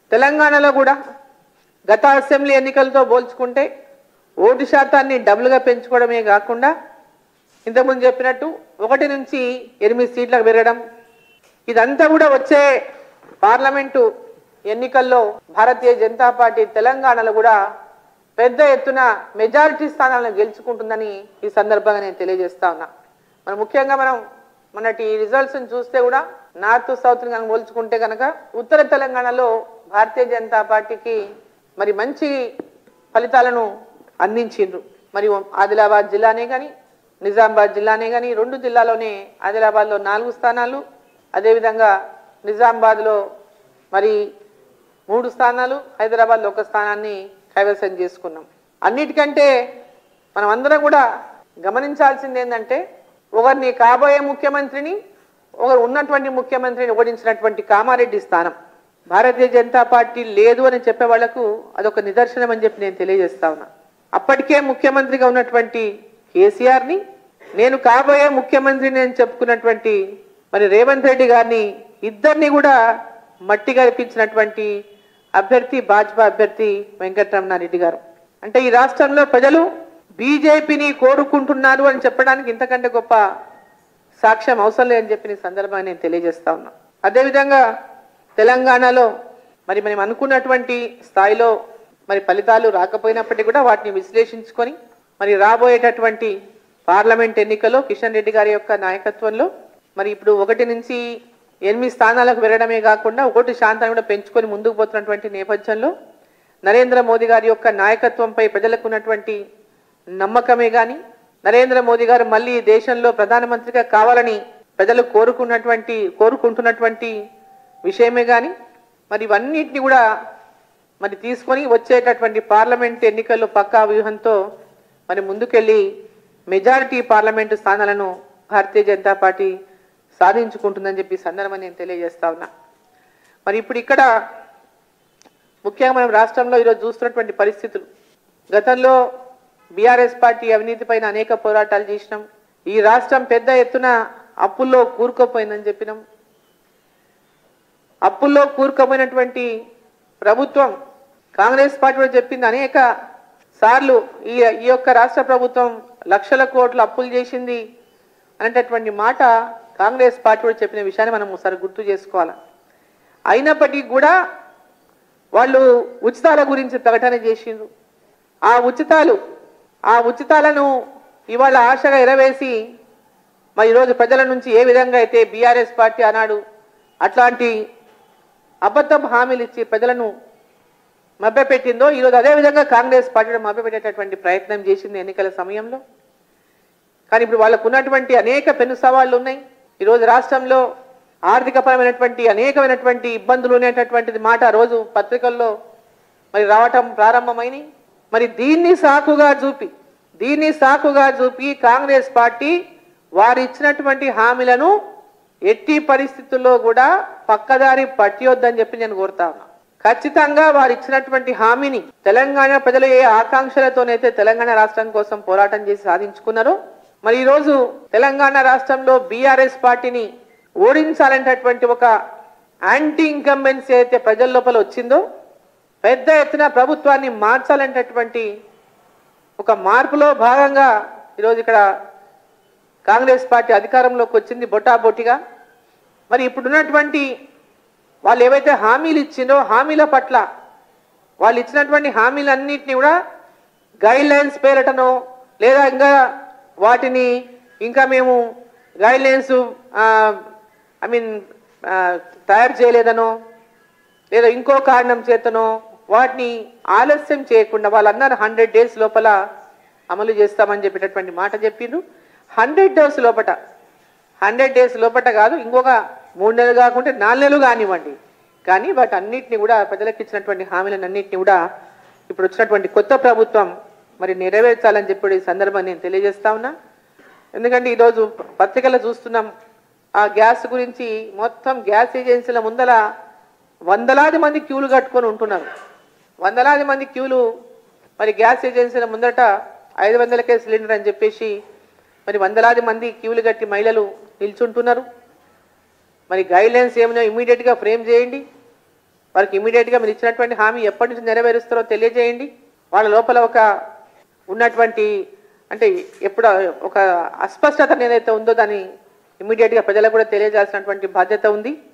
తెలంగాణలో కూడా గత అసెంబ్లీ ఎన్నికలతో పోల్చుకుంటే ఓటు శాతాన్ని డబుల్గా పెంచుకోవడమే కాకుండా ఇంతకుముందు చెప్పినట్టు ఒకటి నుంచి ఎనిమిది సీట్లకు పెరగడం ఇదంతా కూడా వచ్చే పార్లమెంటు ఎన్నికల్లో భారతీయ జనతా పార్టీ తెలంగాణలో కూడా పెద్ద ఎత్తున మెజారిటీ స్థానాలను గెలుచుకుంటుందని ఈ సందర్భంగా నేను తెలియజేస్తా ఉన్నా మరి ముఖ్యంగా మనం మొన్నటి రిజల్ట్స్ని చూస్తే కూడా నార్త్ సౌత్ కనుక పోల్చుకుంటే కనుక ఉత్తర తెలంగాణలో భారతీయ జనతా పార్టీకి మరి మంచి ఫలితాలను అందించిండ్రు మరి ఆదిలాబాద్ జిల్లానే కానీ నిజామాబాద్ జిల్లానే కానీ రెండు జిల్లాలోనే ఆదిలాబాద్లో నాలుగు స్థానాలు అదేవిధంగా నిజామాబాద్లో మరి మూడు స్థానాలు హైదరాబాద్లో ఒక స్థానాన్ని కైవసం చేసుకున్నాం అన్నిటికంటే మనం అందరం కూడా గమనించాల్సింది ఏంటంటే ఒకరిని కాబోయే ముఖ్యమంత్రిని ఒకరు ఉన్నటువంటి ముఖ్యమంత్రిని ఓడించినటువంటి కామారెడ్డి స్థానం భారతీయ జనతా పార్టీ లేదు అని చెప్పే వాళ్లకు అదొక నిదర్శనం అని చెప్పి నేను తెలియజేస్తా ఉన్నా అప్పటికే ముఖ్యమంత్రిగా ఉన్నటువంటి కేసీఆర్ని నేను కాబోయే ముఖ్యమంత్రిని అని చెప్పుకున్నటువంటి మరి రేవంత్ రెడ్డి గారిని ఇద్దరిని కూడా మట్టి గడిపించినటువంటి అభ్యర్థి భాజపా అభ్యర్థి వెంకటరమణారెడ్డి గారు అంటే ఈ రాష్ట్రంలో ప్రజలు బీజేపీని కోరుకుంటున్నారు అని చెప్పడానికి ఇంతకంటే గొప్ప సాక్ష్యం అవసరం లేదని చెప్పిన ఈ సందర్భంగా నేను తెలియజేస్తా ఉన్నా అదేవిధంగా తెలంగాణలో మరి మనం అనుకున్నటువంటి స్థాయిలో మరి ఫలితాలు రాకపోయినప్పటికీ కూడా వాటిని విశ్లేషించుకొని మరి రాబోయేటటువంటి పార్లమెంట్ ఎన్నికల్లో కిషన్ రెడ్డి గారి యొక్క నాయకత్వంలో మరి ఇప్పుడు ఒకటి నుంచి ఎనిమిది స్థానాలకు వెళ్ళడమే కాకుండా ఒకటి శాంతాన్ని కూడా పెంచుకొని ముందుకు పోతున్నటువంటి నేపథ్యంలో నరేంద్ర మోదీ గారి యొక్క నాయకత్వంపై ప్రజలకు ఉన్నటువంటి నమ్మకమే కానీ నరేంద్ర మోదీ గారు మళ్ళీ ఈ దేశంలో ప్రధానమంత్రిగా కావాలని ప్రజలు కోరుకున్నటువంటి కోరుకుంటున్నటువంటి విషయమే కానీ మరి ఇవన్నిటిని కూడా మరి తీసుకొని వచ్చేటటువంటి పార్లమెంట్ ఎన్నికల్లో పక్కా వ్యూహంతో మరి ముందుకెళ్ళి మెజారిటీ పార్లమెంటు స్థానాలను భారతీయ జనతా పార్టీ సాధించుకుంటుందని చెప్పి ఈ సందర్భంగా నేను తెలియజేస్తా ఉన్నా మరి ఇప్పుడు ఇక్కడ ముఖ్యంగా మనం రాష్ట్రంలో ఈరోజు చూస్తున్నటువంటి పరిస్థితులు గతంలో బీఆర్ఎస్ పార్టీ అవినీతి పైన అనేక పోరాటాలు చేసినాం ఈ రాష్ట్రం పెద్ద ఎత్తున అప్పుల్లో కూరుకుపోయిందని చెప్పినాం అప్పుల్లో కూరుకుపోయినటువంటి ప్రభుత్వం కాంగ్రెస్ పార్టీ కూడా చెప్పింది అనేక సార్లు ఈ ఈ యొక్క రాష్ట్ర ప్రభుత్వం లక్షల కోట్ల అప్పులు చేసింది అనేటటువంటి మాట కాంగ్రెస్ పార్టీ కూడా చెప్పిన విషయాన్ని మనం ఒకసారి గుర్తు చేసుకోవాలి అయినప్పటికీ కూడా వాళ్ళు ఉచితాల గురించి ప్రకటన చేసిండ్రు ఆ ఉచితాలు ఆ ఉచితాలను ఇవాళ ఆశగా ఎరవేసి మరి ఈరోజు ప్రజల నుంచి ఏ విధంగా అయితే బీఆర్ఎస్ పార్టీ అన్నాడు అట్లాంటి అబద్ధపు హామీలు ఇచ్చి ప్రజలను మభ్యపెట్టిందో ఈరోజు అదే విధంగా కాంగ్రెస్ పార్టీ కూడా మభ్యపెట్టేటటువంటి ప్రయత్నం చేసింది ఎన్నికల సమయంలో కానీ ఇప్పుడు వాళ్ళకు ఉన్నటువంటి అనేక పెను సవాళ్లు ఉన్నాయి ఈరోజు రాష్ట్రంలో ఆర్థికపరమైనటువంటి అనేకమైనటువంటి ఇబ్బందులు అనేటటువంటిది మాట ఆ రోజు పత్రికల్లో మరి రావటం ప్రారంభమైనవి మరి దీన్ని సాకుగా చూపి దీన్ని సాకుగా చూపి కాంగ్రెస్ పార్టీ వారు ఇచ్చినటువంటి హామీలను ఎట్టి పరిస్థితుల్లో కూడా పక్కదారి పట్టియొద్దని చెప్పి నేను కోరుతా ఉన్నా ఖచ్చితంగా వారు ఇచ్చినటువంటి హామీని తెలంగాణ ప్రజలు ఏ ఆకాంక్షలతోనైతే తెలంగాణ రాష్ట్రం కోసం పోరాటం చేసి సాధించుకున్నారో మరి ఈరోజు తెలంగాణ రాష్ట్రంలో బీఆర్ఎస్ పార్టీని ఓడించాలనేటటువంటి ఒక యాంటీ ఇన్కంబెన్సీ అయితే ప్రజల లోపల వచ్చిందో పెద్ద ఎత్తున ప్రభుత్వాన్ని మార్చాలనేటటువంటి ఒక మార్పులో భాగంగా ఈరోజు ఇక్కడ కాంగ్రెస్ పార్టీ అధికారంలోకి వచ్చింది బొటాబొటిగా మరి ఇప్పుడున్నటువంటి వాళ్ళు ఏవైతే హామీలు ఇచ్చిందో హామీల పట్ల వాళ్ళు ఇచ్చినటువంటి హామీలన్నింటినీ కూడా గైడ్ లైన్స్ పేరటనో లేదా ఇంకా వాటిని ఇంకా మేము గైడ్ లైన్స్ ఐ మీన్ తయారు చేయలేదనో లేదా ఇంకో కారణం చేతనో వాటిని ఆలస్యం చేయకుండా వాళ్ళందరూ హండ్రెడ్ డేస్ లోపల అమలు చేస్తామని చెప్పేటటువంటి మాట చెప్పిండ్రు హండ్రెడ్ డేస్ లోపట హండ్రెడ్ డేస్ లోపట కాదు ఇంకొక మూడు నెలలు కాకుంటే నాలుగు నెలలు కానివ్వండి కానీ వాటి అన్నిటిని కూడా ప్రజలకు ఇచ్చినటువంటి హామీలను అన్నింటినీ కూడా ఇప్పుడు వచ్చినటువంటి కొత్త ప్రభుత్వం మరి నెరవేర్చాలని చెప్పి ఈ సందర్భం నేను తెలియజేస్తా ఉన్నా ఎందుకంటే ఈరోజు పత్రికల్లో చూస్తున్నాం ఆ గ్యాస్ గురించి మొత్తం గ్యాస్ ఏజెన్సీల ముందల వందలాది మంది క్యూలు కట్టుకొని ఉంటున్నారు వందలాది మంది క్యూలు మరి గ్యాస్ ఏజెన్సీల ముందట ఐదు వందలకే సిలిండర్ అని చెప్పేసి మరి వందలాది మంది క్యూలు కట్టి మహిళలు నిల్చుంటున్నారు మరి గైడ్ లైన్స్ ఏమైనా ఇమీడియట్గా ఫ్రేమ్ చేయండి వారికి ఇమీడియట్గా మీరు ఇచ్చినటువంటి హామీ ఎప్పటి నుంచి నెరవేరుస్తారో తెలియజేయండి వాళ్ళ లోపల ఒక ఉన్నటువంటి అంటే ఎప్పుడు ఒక అస్పష్టత ఏదైతే ఉందో దాన్ని ఇమీడియట్గా ప్రజలకు కూడా తెలియజేయాల్సినటువంటి బాధ్యత ఉంది